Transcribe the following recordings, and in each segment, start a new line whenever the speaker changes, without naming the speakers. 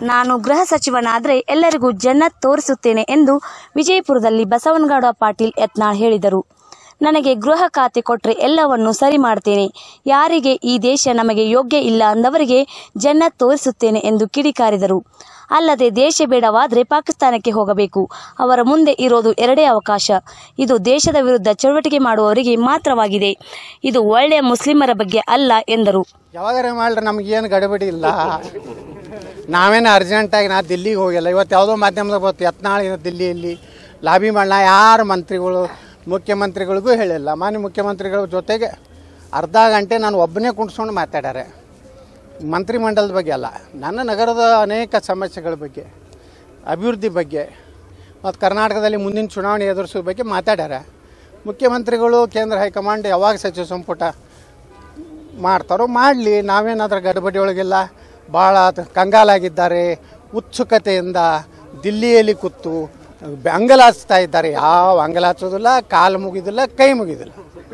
ನಾನು ಗೃಹ ಸಚಿವನಾದರೆ ಎಲ್ಲರಿಗೂ ಜನ್ನತ್ ತೋರಿಸುತ್ತೇನೆ ಎಂದು ವಿಜಯಪುರದಲ್ಲಿ ಬಸವನಗೌಡ ಪಾಟೀಲ್ ಯತ್ನಾಳ್ ಹೇಳಿದರು ನನಗೆ ಗೃಹ ಖಾತೆ ಕೊಟ್ಟರೆ ಎಲ್ಲವನ್ನು ಸರಿ ಮಾಡ್ತೇನೆ ಯಾರಿಗೆ ಈ ದೇಶ ನಮಗೆ ಯೋಗ್ಯ ಇಲ್ಲ ಅಂದವರಿಗೆ ಜನ್ನತ್ ತೋರಿಸುತ್ತೇನೆ ಎಂದು ಕಿಡಿಕಾರಿದರು ಅಲ್ಲದೆ ದೇಶ ಬೇಡವಾದರೆ ಪಾಕಿಸ್ತಾನಕ್ಕೆ ಹೋಗಬೇಕು ಅವರ ಮುಂದೆ ಇರೋದು ಎರಡೇ ಅವಕಾಶ ಇದು ದೇಶದ ವಿರುದ್ಧ ಚಳವಳಿಕೆ ಮಾಡುವವರಿಗೆ ಮಾತ್ರವಾಗಿದೆ ಇದು ಒಳ್ಳೆಯ ಮುಸ್ಲಿಮರ ಬಗ್ಗೆ ಅಲ್ಲ ಎಂದರು
ಯಾವಾಗಾರ ಮಾಡ್ರಿ ನಮಗೇನು ಗಡಿಬಿಡಿ ಇಲ್ಲ ನಾವೇನು ಅರ್ಜೆಂಟಾಗಿ ನಾ ದಿಲ್ಲಿಗೆ ಹೋಗಿಲ್ಲ ಇವತ್ತು ಯಾವುದೋ ಮಾಧ್ಯಮದಾಗ ಬಂತು ಯತ್ನಾಳಿನ ದಿಲ್ಲಿಯಲ್ಲಿ ಲಾಬಿ ಮಾಡಲ ಯಾರು ಮಂತ್ರಿಗಳು ಮುಖ್ಯಮಂತ್ರಿಗಳಿಗೂ ಹೇಳಿಲ್ಲ ಮಾನ್ಯ ಮುಖ್ಯಮಂತ್ರಿಗಳ ಜೊತೆಗೆ ಅರ್ಧ ಗಂಟೆ ನಾನು ಒಬ್ಬನೇ ಕುಣ್ಸ್ಕೊಂಡು ಮಾತಾಡ್ಯಾರೆ ಮಂತ್ರಿಮಂಡಲದ ಬಗ್ಗೆ ಅಲ್ಲ ನನ್ನ ನಗರದ ಅನೇಕ ಸಮಸ್ಯೆಗಳ ಬಗ್ಗೆ ಅಭಿವೃದ್ಧಿ ಬಗ್ಗೆ ಮತ್ತು ಕರ್ನಾಟಕದಲ್ಲಿ ಮುಂದಿನ ಚುನಾವಣೆ ಎದುರಿಸೋ ಬಗ್ಗೆ ಮಾತಾಡ್ಯಾರ ಮುಖ್ಯಮಂತ್ರಿಗಳು ಕೇಂದ್ರ ಹೈಕಮಾಂಡ್ ಯಾವಾಗ ಸಚಿವ ಸಂಪುಟ ಮಾಡ್ತಾರೋ ಮಾಡಲಿ ನಾವೇನಾದ್ರೂ ಗಡಬಡಿ ಒಳಗೆಲ್ಲ ಭಾಳ ಕಂಗಾಲಾಗಿದ್ದಾರೆ ಉತ್ಸುಕತೆಯಿಂದ ದಿಲ್ಲಿಯಲ್ಲಿ ಕೂತು ಬೆ- ಅಂಗಲಾಚ್ತಾ ಇದ್ದಾರೆ ಯಾವ ಅಂಗಲಾಚೋದಿಲ್ಲ ಕಾಲು ಮುಗಿದಿಲ್ಲ ಕೈ ಮುಗಿದಿಲ್ಲ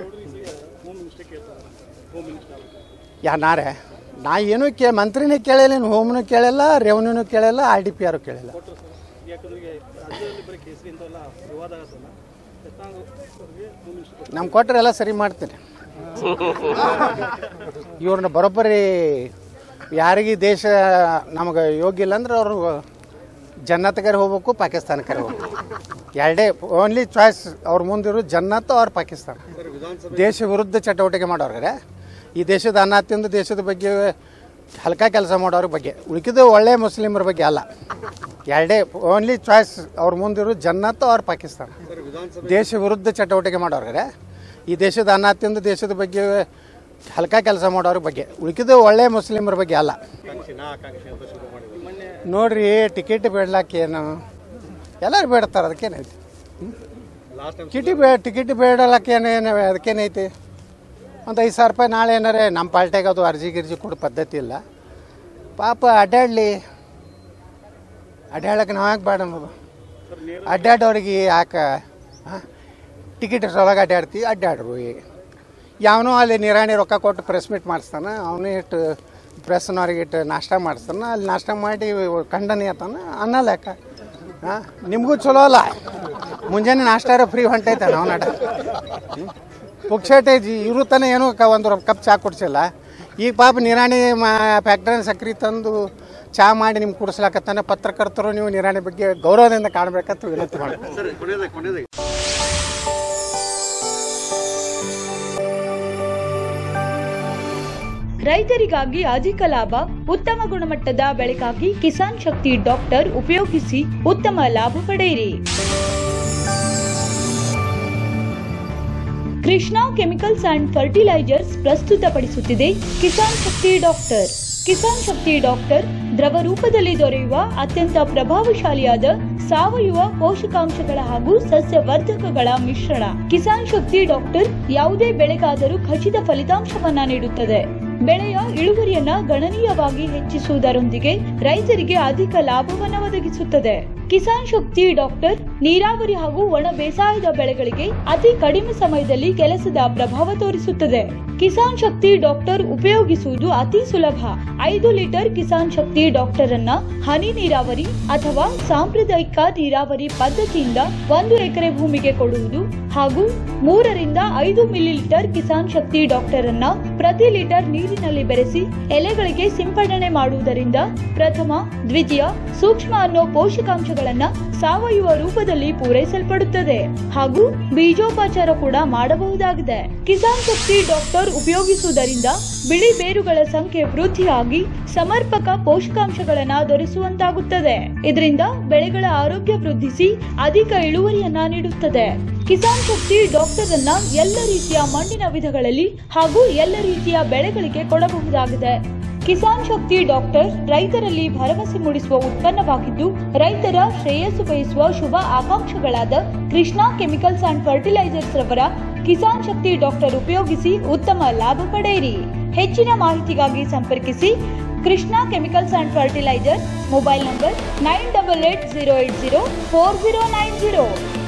ಯಾ ನಾರೇ ನಾ ಏನೂ ಕೇ ಮಂತ್ರಿನೇ ಕೇಳಿಲ್ಲ ಇನ್ನು ಹೋಮ್ನು ಕೇಳಿಲ್ಲ ರೆವೆನ್ಯೂನು ಕೇಳಿಲ್ಲ ಆರ್ ಡಿ ಪಿ ಆರು ಕೇಳಿಲ್ಲ ನಮ್ಮ ಕೊಟ್ಟರೆ ಎಲ್ಲ ಸರಿ ಮಾಡ್ತೀನಿ ಇವ್ರನ್ನ ಬರೋಬ್ಬರಿ ಯಾರಿಗೆ ದೇಶ ನಮಗೆ ಯೋಗ್ಯ ಇಲ್ಲ ಅಂದ್ರೆ ಅವರು ಜನ್ನತ್ಗಾರ ಹೋಗ್ಬೇಕು ಪಾಕಿಸ್ತಾನಕ್ಕೆ ಹೋಗ್ಬೇಕು ಎರಡೇ ಓನ್ಲಿ ಚಾಯ್ಸ್ ಅವ್ರ ಮುಂದಿರೋ ಜನ್ನತ್ ಅವ್ರ ಪಾಕಿಸ್ತಾನ ದೇಶ ವಿರುದ್ಧ ಚಟುವಟಿಕೆ ಮಾಡೋರ್ಗಾರೆ ಈ ದೇಶದ ಅನ್ನ ತಿಂದು ದೇಶದ ಬಗ್ಗೆ ಹಲ್ಕ ಕೆಲಸ ಮಾಡೋರ ಬಗ್ಗೆ ಉಳಿಕಿದ ಒಳ್ಳೆ ಮುಸ್ಲಿಮರ ಬಗ್ಗೆ ಅಲ್ಲ ಎರಡೇ ಓನ್ಲಿ ಚಾಯ್ಸ್ ಅವ್ರ ಮುಂದಿರೋ ಜನ್ನತ್ ಅವ್ರ ಪಾಕಿಸ್ತಾನ ದೇಶ ವಿರುದ್ಧ ಚಟುವಟಿಕೆ ಮಾಡೋರ್ಗಾರೆ ಈ ದೇಶದ ಅನ್ನ ತಿಂದು ದೇಶದ ಬಗ್ಗೆ ಹಲ್ಕ ಕೆಲಸ ಮಾಡೋರ ಬಗ್ಗೆ ಉಳಿಕಿದ ಒಳ್ಳೆ ಮುಸ್ಲಿಮರ ಬಗ್ಗೆ ಅಲ್ಲ ನೋಡ್ರಿ ಟಿಕೆಟ್ ಬೇಡ್ಲಾಕೇನು ಎಲ್ಲರೂ ಬೇಡ್ತಾರೆ ಅದಕ್ಕೇನೈತಿ ಟಿಟಿ ಬೇ ಟಿಕೆಟ್ ಬೇಡಲಕ್ಕೇನೇನು ಅದಕ್ಕೇನೈತಿ ಒಂದು ಐದು ಸಾವಿರ ರೂಪಾಯಿ ನಾಳೆ ಏನಾರೇ ನಮ್ಮ ಪಾರ್ಟಿಗೆ ಅದು ಅರ್ಜಿ ಗಿರ್ಜಿ ಕೊಡೋ ಪದ್ಧತಿ ಇಲ್ಲ ಪಾಪ ಅಡ್ಡಾಡಲಿ ಅಡ್ಡಾಡಕ್ಕೆ ನಾವು ಯಾಕೆ ಬೇಡ ಅನ್ನೋದು ಅಡ್ಡಾಡೋರಿಗೆ ಯಾಕೆ ಟಿಕೆಟ್ ಒಳಗೆ ಅಡ್ಡಾಡ್ತೀವಿ ಅಡ್ಡಾಡ್ರು ಯಾವನೋ ಅಲ್ಲಿ ನಿರಾಣಿ ರೊಕ್ಕ ಕೊಟ್ಟು ಪ್ರೆಸ್ ಮೀಟ್ ಮಾಡಿಸ್ತಾನೆ ಅವನೇ ಇಟ್ಟು ಪ್ರೆಸ್ನವ್ರಿಗೆ ಇಟ್ಟು ನಾಷ್ಟ ಮಾಡಿಸ್ತಾನೆ ಅಲ್ಲಿ ನಾಷ್ಟ ಮಾಡಿ ಖಂಡನೆ ಆತಾನ ಅನ್ನಲ್ಲ ಯಾಕ ಹಾಂ ನಿಮಗೂ ಚಲೋ ಅಲ್ಲ ಮುಂಜಾನೆ ನಾಷ್ಟಾರ ಫ್ರೀ ಹೊಂಟೈತೆ ನಾವು ನಡ ಪುಕ್ಷಟೆ ಇರು ತನ ಏನೂ ಕ ಒಂದು ಕಪ್ ಚಹಾ ಕುಡ್ಸಿಲ್ಲ ಈಗ ಪಾಪ ನಿರಾಣಿ ಮಾ ಫ್ಯಾಕ್ಟ್ರಿನ ಸಕ್ರೆ ತಂದು ಚಹಾ ಮಾಡಿ ನಿಮ್ಗೆ ಕುಡಿಸ್ಲಾಕತ್ತಾನೆ ಪತ್ರಕರ್ತರು ನೀವು ನಿರಾಣಿ ಬಗ್ಗೆ ಗೌರವದಿಂದ ಕಾಣಬೇಕಂತ ವಿನಂತಿ ಮಾಡ್ತೀನಿ
ರೈತರಿಗಾಗಿ ಅಧಿಕ ಲಾಭ ಉತ್ತಮ ಗುಣಮಟ್ಟದ ಬೆಳೆಗಾಗಿ ಕಿಸಾನ್ ಶಕ್ತಿ ಡಾಕ್ಟರ್ ಉಪಯೋಗಿಸಿ ಉತ್ತಮ ಲಾಭ ಪಡೆಯಿರಿ ಕೃಷ್ಣ ಕೆಮಿಕಲ್ಸ್ ಅಂಡ್ ಫರ್ಟಿಲೈಸರ್ಸ್ ಪ್ರಸ್ತುತಪಡಿಸುತ್ತಿದೆ ಕಿಸಾನ್ ಶಕ್ತಿ ಡಾಕ್ಟರ್ ಕಿಸಾನ್ ಶಕ್ತಿ ಡಾಕ್ಟರ್ ದ್ರವ ರೂಪದಲ್ಲಿ ದೊರೆಯುವ ಅತ್ಯಂತ ಪ್ರಭಾವಶಾಲಿಯಾದ ಸಾವಯವ ಪೋಷಕಾಂಶಗಳ ಹಾಗೂ ಸಸ್ಯವರ್ಧಕಗಳ ಮಿಶ್ರಣ ಕಿಸಾನ್ ಶಕ್ತಿ ಡಾಕ್ಟರ್ ಯಾವುದೇ ಬೆಳೆಗಾದರೂ ಖಚಿತ ಫಲಿತಾಂಶವನ್ನ ನೀಡುತ್ತದೆ ಬೆಳೆಯ ಇಳುವರಿಯನ್ನ ಗಣನೀಯವಾಗಿ ಹೆಚ್ಚಿಸುವುದರೊಂದಿಗೆ ರೈತರಿಗೆ ಅಧಿಕ ಲಾಭವನ್ನ ಒದಗಿಸುತ್ತದೆ ಕಿಸಾನ್ ಶಕ್ತಿ ಡಾಕ್ಟರ್ ನೀರಾವರಿ ಹಾಗೂ ಒಣ ಬೇಸಾಯದ ಬೆಳೆಗಳಿಗೆ ಅತಿ ಕಡಿಮೆ ಸಮಯದಲ್ಲಿ ಕೆಲಸದ ಪ್ರಭಾವ ತೋರಿಸುತ್ತದೆ ಕಿಸಾನ್ ಶಕ್ತಿ ಡಾಕ್ಟರ್ ಉಪಯೋಗಿಸುವುದು ಅತಿ ಸುಲಭ ಐದು ಲೀಟರ್ ಕಿಸಾನ್ ಶಕ್ತಿ ಡಾಕ್ಟರ್ ಅನ್ನ ಹನಿ ನೀರಾವರಿ ಅಥವಾ ಸಾಂಪ್ರದಾಯಿಕ ನೀರಾವರಿ ಪದ್ಧತಿಯಿಂದ ಒಂದು ಎಕರೆ ಭೂಮಿಗೆ ಕೊಡುವುದು ಹಾಗೂ ಮೂರರಿಂದ ಐದು ಮಿಲಿಲೀಟರ್ ಕಿಸಾನ್ ಶಕ್ತಿ ಡಾಕ್ಟರ್ ಅನ್ನ ಪ್ರತಿ ಲೀಟರ್ ನೀರಿನಲ್ಲಿ ಬೆರೆಸಿ ಎಲೆಗಳಿಗೆ ಸಿಂಪಡಣೆ ಮಾಡುವುದರಿಂದ ಪ್ರಥಮ ದ್ವಿತೀಯ ಸೂಕ್ಷ್ಮ ಅನ್ನೋ ಪೋಷಕಾಂಶಗಳನ್ನ ಸಾವಯವ ರೂಪದಲ್ಲಿ ಪೂರೈಸಲ್ಪಡುತ್ತದೆ ಹಾಗೂ ಬೀಜೋಪಚಾರ ಕೂಡ ಮಾಡಬಹುದಾಗಿದೆ ಕಿಸಾನ್ ಶಕ್ತಿ ಡಾಕ್ಟರ್ ಉಪಯೋಗಿಸುವುದರಿಂದ ಬಿಳಿ ಬೇರುಗಳ ಸಂಖ್ಯೆ ವೃದ್ಧಿಯಾಗಿ ಸಮರ್ಪಕ ಪೋಷಕಾಂಶಗಳನ್ನ ದೊರೆಸುವಂತಾಗುತ್ತದೆ ಇದರಿಂದ ಬೆಳೆಗಳ ಆರೋಗ್ಯ ವೃದ್ಧಿಸಿ ಅಧಿಕ ಇಳುವರಿಯನ್ನ ನೀಡುತ್ತದೆ ಕಿಸಾನ್ ಶಕ್ತಿ ಡಾಕ್ಟರ್ ಅನ್ನ ಎಲ್ಲ ರೀತಿಯ ಮಣ್ಣಿನ ವಿಧಗಳಲ್ಲಿ ಹಾಗೂ ಎಲ್ಲ ರೀತಿಯ ಬೆಳೆಗಳಿಗೆ ಕೊಡಬಹುದಾಗಿದೆ ಕಿಸಾನ್ ಶಕ್ತಿ ಡಾಕ್ಟರ್ ರೈತರಲ್ಲಿ ಭರವಸೆ ಮೂಡಿಸುವ ಉತ್ಪನ್ನವಾಗಿದ್ದು ರೈತರ ಶ್ರೇಯಸ್ಸು ಬಯಸುವ ಶುಭ ಆಕಾಂಕ್ಷೆಗಳಾದ ಕೃಷ್ಣಾ ಕೆಮಿಕಲ್ಸ್ ಅಂಡ್ ಫರ್ಟಿಲೈಸರ್ಸ್ ರವರ ಕಿಸಾನ್ ಶಕ್ತಿ ಡಾಕ್ಟರ್ ಉಪಯೋಗಿಸಿ ಉತ್ತಮ ಲಾಭ ಪಡೆಯಿರಿ ಹೆಚ್ಚಿನ ಮಾಹಿತಿಗಾಗಿ ಸಂಪರ್ಕಿಸಿ Krishna chemicals and fertilizer mobile number nine double eight zero eight zero four zero nine zero